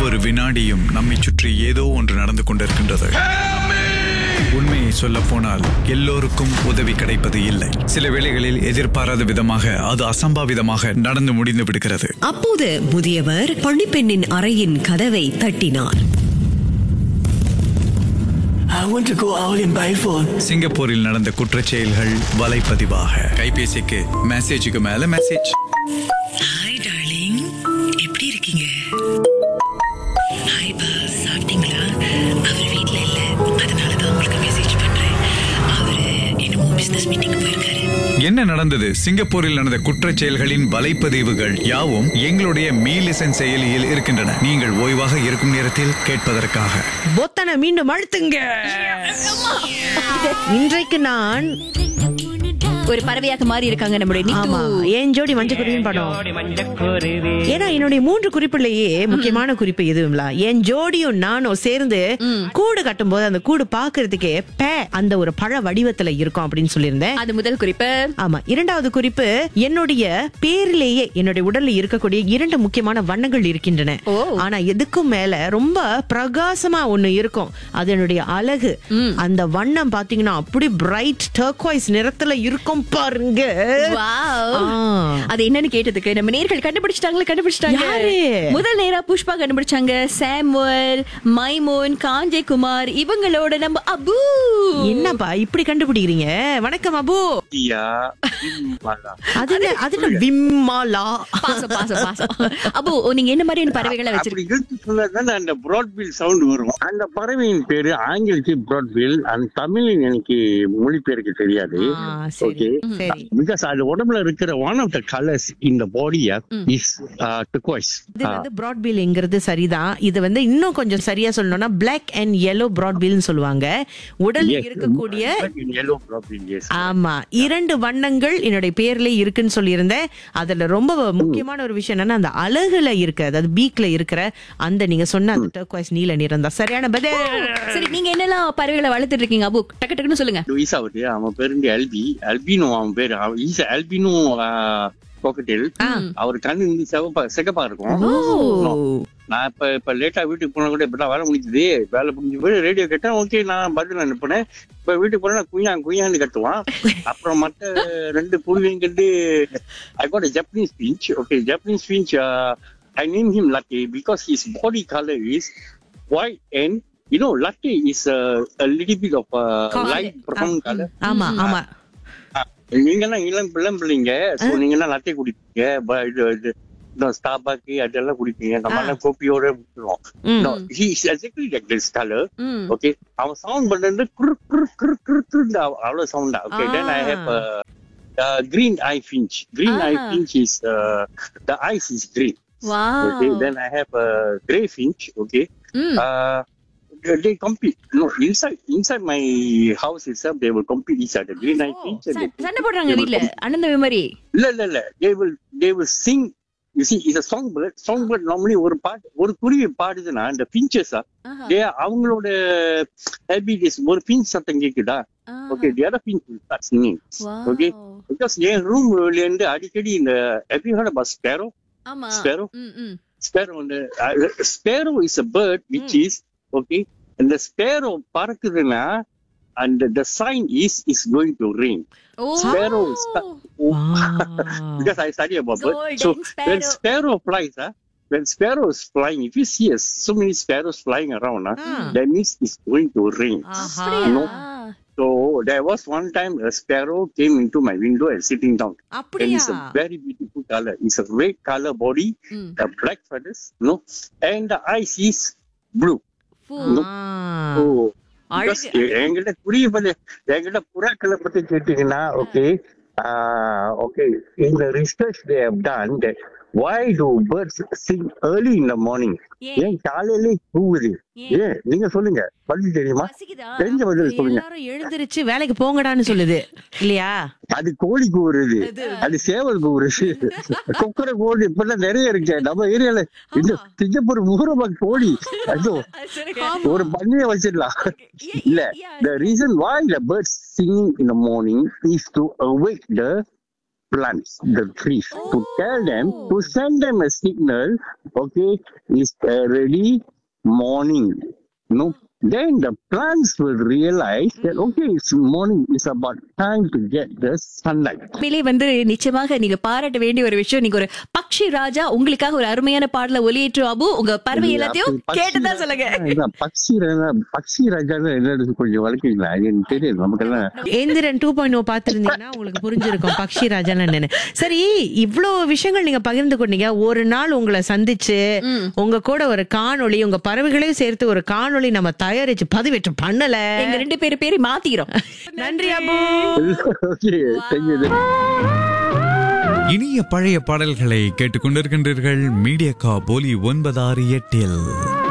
ஒவ்வொரு வினாடியும் நம்மை சுற்றி ஏதோ ஒன்று நடந்து கொண்டிருக்கின்றது உண்மையை சொல்ல போனால் எல்லோருக்கும் உதவி கிடைப்பது இல்லை சில வேளைகளில் எதிர்பாராத விதமாக அது அசம்பாவிதமாக நடந்து முடிந்து விடுகிறது அப்போது முதியவர் பணிப்பெண்ணின் அறையின் கதவை தட்டினார் I want to go out in Biford. சிங்கப்பூரில் நடந்த குற்றச் செயல்கள் வலைப்பதிவாக கைபேசிக்கு மெசேஜுக்கு மேல மெசேஜ் ஹாய் டார்லிங் எப்படி இருக்கீங்க ஹாய் பா சாப்பிட்டீங்களா அவர் வீட்ல இல்ல அதனால தான் உங்களுக்கு மெசேஜ் பண்றேன் அவரு என்னமோ பிசினஸ் மீட்டிங் போயிருக்காரு என்ன நடந்தது சிங்கப்பூரில் நடந்த குற்றச் செயல்களின் வலைப்பதிவுகள் யாவும் எங்களுடைய மீலிசன் செயலியில் இருக்கின்றன நீங்கள் ஓய்வாக இருக்கும் நேரத்தில் கேட்பதற்காக பொத்தனை மீண்டும் அழுத்துங்க இன்றைக்கு நான் ஒரு பறவையாக மாறி இருக்காங்க நம்முடைய ஆமா நித்து என் ஜோடி மஞ்சக்குருவின் படம் ஏன்னா என்னுடைய மூன்று குறிப்புலயே முக்கியமான குறிப்பு எதுவும்ல என் ஜோடியும் நானும் சேர்ந்து கூடு கட்டும் போது அந்த கூடு பாக்குறதுக்கே பே அந்த ஒரு பழ வடிவத்துல இருக்கும் அப்படின்னு சொல்லியிருந்தேன் அது முதல் குறிப்பு ஆமா இரண்டாவது குறிப்பு என்னுடைய பேரிலேயே என்னுடைய உடல்ல இருக்கக்கூடிய இரண்டு முக்கியமான வண்ணங்கள் இருக்கின்றன ஓ. ஆனா எதுக்கும் மேல ரொம்ப பிரகாசமா ஒண்ணு இருக்கும் அது என்னுடைய அழகு அந்த வண்ணம் பாத்தீங்கன்னா அப்படி பிரைட் டர்க்வைஸ் நிறத்துல இருக்கும் பாருங்க வாவ். ஆ. அது என்னன்னு கேட்டதுக்கு நம்ம நேர்கள் கண்டுபிடிச்சிட்டாங்களா கண்டுபிடிச்சிட்டாங்க யாரு? முதல் நேரா புஷ்பா கண்டுபிடிச்சாங்க சாமுவல் மைமோன் காஞ்சே குமார் இவங்களோட நம்ம அபு என்னப்பா இப்படி கண்டுபிடிக்கிறீங்க வணக்கம் அபு Dia Bimbala. அது என்ன அது என்ன விம்மாலா பாசம் பாசம் பாசம் அபு நீங்க என்ன மாதிரியான பறவைகளை அப்படி வச்சிருக்கீங்க இழுத்து சொன்னதுதானே அந்த பிராட்பில் சவுண்ட் வரும் அந்த பறவையின் பேரு ஆங்கிலத்தில் பிராட்பில் அந்த தமிழில் எனக்கு மொழிபெயர்க்க தெரியாது ஆ, சரி ஓகே சரி பிகாஸ் அது உடம்புல இருக்கிற ஒன் ஆஃப் த கலர்ஸ் இந்த பாடிய இஸ் turquoise இது வந்து பிராட்பீல்ங்கிறது சரிதான் இது வந்து இன்னும் கொஞ்சம் சரியா சொல்லணும்னா பிளாக் அண்ட் yellow பிராட்பீல்னு சொல்லுவாங்க உடல்ல Yes. இருக்கக்கூடிய yellow பிராட்பில் எஸ் ஆமா இரண்டு வண்ணங்கள் என்னுடைய பேர்ல இருக்குன்னு சொல்லியிருந்தேன் அதுல ரொம்ப முக்கியமான ஒரு விஷயம் என்னன்னா அந்த அழகுல இருக்க அதாவது பீக்ல இருக்கிற அந்த நீங்க சொன்ன அந்த டர்க்வைஸ் நீல நிறம் தான் சரியான பதில் சரி நீங்க என்னெல்லாம் பறவைகளை வளர்த்துட்டு இருக்கீங்க அபு டக்கு டக்குன்னு சொல்லுங்க லூயிஸ் ஆகுது அவன் பேரு வந்து எல்பி அல்பினோ அவன் பேரு அவன் ஈஸ் அல்பினோ பாக்கெட்டில் அவர் கண்ணு வந்து சிவப்பா சிகப்பா இருக்கும் ஓ நான் இப்ப இப்ப லேட்டா வீட்டுக்கு போனா கூட இப்பதான் வேலை முடிஞ்சது வேலை முடிஞ்சு போய் ரேடியோ கேட்டேன் ஓகே நான் பதில் அனுப்புனேன் இப்ப வீட்டுக்கு போனா குய்யா குய்யான்னு கட்டுவான் அப்புறம் மத்த ரெண்டு குருவியும் கண்டு I got Japanese finch okay Japanese finch I name him Lucky because his body colour is white and you know Lucky is a little bit of uh, light brown color ஆமா ஆமா நீங்க எல்லாம் இளம் இளம் பிள்ளைங்க சோ நீங்க எல்லாம் லட்டை குடிப்பீங்க ப- இது இது இந்த ஸ்டாபாக்கு அதெல்லாம் குடிப்பீங்க நம்ம எல்லாம் கோப்பியோட விட்டுருவோம் ம். No, he is exactly like this color. ம். Okay. அவன் சவுண்ட் பண்றது குரு குரு குரு குரு குருன்னு அவ- அவ்வளவு சவுண்டா okay then I have green eye finch green eye Ah. finch is uh, the eyes is green Wow. okay then i have a gray finch okay ம். uh, they, they compete no inside inside my house itself they will compete each other green eye finch and ச- they- சண்டை போடுறாங்க they will வீட்ல அனந்த மாதிரி இல்ல இல்ல இல்ல they will they will sing you see it's a song bird song bird normally ஒரு பாட்டு ஒரு குருவி பாடுதுன்னா இந்த பிஞ்சஸ் they அவங்களோட ஹேபிட் ஒரு பிஞ்ச் சத்தம் கேக்குதா okay the other pinch will start singing okay because என் ரூம் இருந்து அடிக்கடி இந்த have you heard about sparrow ஆமா sparrow ம், ம். sparrow வந்து uh, sparrow is a bird which is okay and the sparrow பறக்குதுன்னா and the sign is is going to rain O. sparrow is Wow. because I study about bird. Golden So when sparrow. sparrow flies, huh, when sparrow is flying, if you see uh, so many sparrows flying around, huh, Ah. that means it's going to rain. Aha. No. So there was one time a sparrow came into my window and sitting down. And அப்படியா it's a very beautiful color. It's a red color body, Mm. the black feathers, no, and the eyes is blue. Fool. Ah. So because அழகு. என்கிட்ட புரிய பத்தி என்கிட்ட புறாக்களை பத்தி கேட்டீங்கன்னா okay okay இந்த research they have done that why do birds sing early in the morning ஏன்? ஏன் காலையிலே கூவுது ஏன்? ஏன் நீங்க சொல்லுங்க பதில் தெரியுமா பசிக்குதா? தெரிஞ்ச பதில் சொல்லுங்க எல்லாரும் எழுந்திருச்சு வேலைக்கு போங்கடான்னு சொல்லுது இல்லையா அது கோழி கூவுறது அது சேவல் கூவுறது கொக்கரை கோழி இப்பெல்லாம் நிறைய இருக்கு நம்ம ஏரியால இந்த சிங்கப்பூர் ஊரமா கோழி ஐயோ ஒரு பண்ணிய வச்சிடலாம் இல்ல yeah. the reason why the birds singing in the morning is to awake the plants, the trees, to tell them, to send them a signal, okay, it's already morning. No, then the plants will realize that, okay, it's morning, it's about time to get the sunlight. உண்மையிலே வந்து நிச்சயமாக நீங்க பாராட்ட வேண்டிய ஒரு விஷயம் நீங்க ஒரு பக்ஷி ராஜா உங்களுக்காக ஒரு அருமையான பாடல ஒலியேற்றும் அபு உங்க பறவை எல்லாத்தையும் அப்படி கேட்டுதான் சொல்லுங்க இதான் பக்ஷி ராஜா பக்ஷி ராஜான்னு என்னது கொஞ்சம் வளர்க்கீங்களா எனக்கு தெரியாது நமக்கெல்லாம் எந்திரன் டூ பாயிண்ட் ஓ பாத்திருந்தீங்கன்னா உங்களுக்கு புரிஞ்சிருக்கும் பக்ஷி ராஜான்னு என்னன்னு சரி இவ்ளோ விஷயங்கள் நீங்க பகிர்ந்து கொண்டீங்க ஒரு நாள் உங்களை சந்திச்சு உங்க கூட ஒரு காணொளி உங்க பறவைகளையும் சேர்த்து ஒரு காணொளி நம்ம தயாரிச்சு பதிவேற்றம் பண்ணல எங்க ரெண்டு பேரு பேரை மாத்திக்கிறோம் நன்றி அபு ஓகே தெரியுது இனிய பழைய பாடல்களை கேட்டுக்கொண்டிருக்கின்றீர்கள் மீடியா கா போலி ஒன்பதாறு எட்டில்